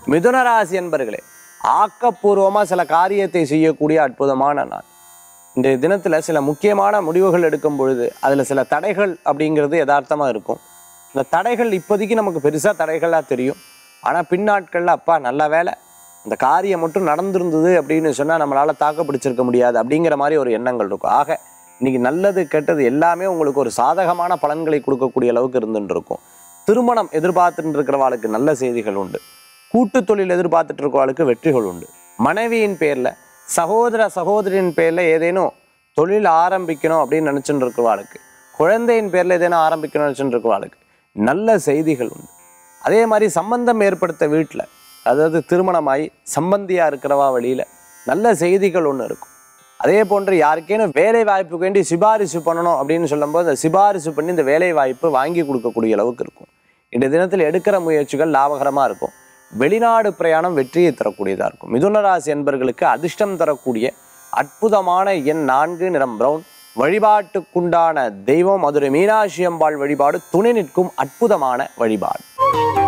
மிதுன ராசி என்பர்களே ஆக்கப்பூர்வமாக சில காரியத்தை செய்யக்கூடிய அற்புதமான நாள் இன்றைய தினத்தில் சில முக்கியமான முடிவுகள் எடுக்கும் பொழுது அதில் சில தடைகள் அப்படிங்கிறது யதார்த்தமாக இருக்கும் இந்த தடைகள் இப்போதைக்கு நமக்கு பெருசாக தடைகளாக தெரியும் ஆனால் பின்னாட்களில் அப்பா நல்ல வேலை இந்த காரியம் மட்டும் நடந்திருந்தது அப்படின்னு சொன்னால் நம்மளால் தாக்க பிடிச்சிருக்க முடியாது அப்படிங்கிற மாதிரி ஒரு எண்ணங்கள் இருக்கும் ஆக இன்னைக்கு நல்லது கெட்டது எல்லாமே உங்களுக்கு ஒரு சாதகமான பலன்களை கொடுக்கக்கூடிய அளவுக்கு இருந்துட்டு இருக்கும் திருமணம் எதிர்பார்த்துட்டு இருக்கிறவாளுக்கு நல்ல செய்திகள் உண்டு கூட்டு தொழில் எதிர்பார்த்துட்டு இருக்கிறவாளுக்கு வெற்றிகள் உண்டு மனைவியின் பேரில் சகோதர சகோதரியின் பேரில் ஏதேனும் தொழில் ஆரம்பிக்கணும் அப்படின்னு நினச்சிட்டு இருக்கிறவாளுக்கு குழந்தையின் பேரில் ஏதேனும் ஆரம்பிக்கணும்னு நினச்சிட்டு இருக்கிறவாளுக்கு நல்ல செய்திகள் உண்டு அதே மாதிரி சம்பந்தம் ஏற்படுத்த வீட்டில் அதாவது திருமணமாகி சம்பந்தியாக இருக்கிறவா வழியில் நல்ல செய்திகள் ஒன்று இருக்கும் அதே போன்று யாருக்கேனும் வேலை வாய்ப்புக்கு வேண்டி சிபாரிசு பண்ணணும் அப்படின்னு சொல்லும்போது அந்த சிபாரிசு பண்ணி இந்த வேலை வாய்ப்பு வாங்கி கொடுக்கக்கூடிய அளவுக்கு இருக்கும் இந்த தினத்தில் எடுக்கிற முயற்சிகள் லாபகரமாக இருக்கும் வெளிநாடு பிரயாணம் வெற்றியை தரக்கூடியதாக இருக்கும் மிதுன ராசி என்பர்களுக்கு அதிர்ஷ்டம் தரக்கூடிய அற்புதமான எண் நான்கு நிறம் பிரவுன் வழிபாட்டுக்குண்டான தெய்வம் மதுரை மீனாட்சி அம்பாள் வழிபாடு துணை நிற்கும் அற்புதமான வழிபாடு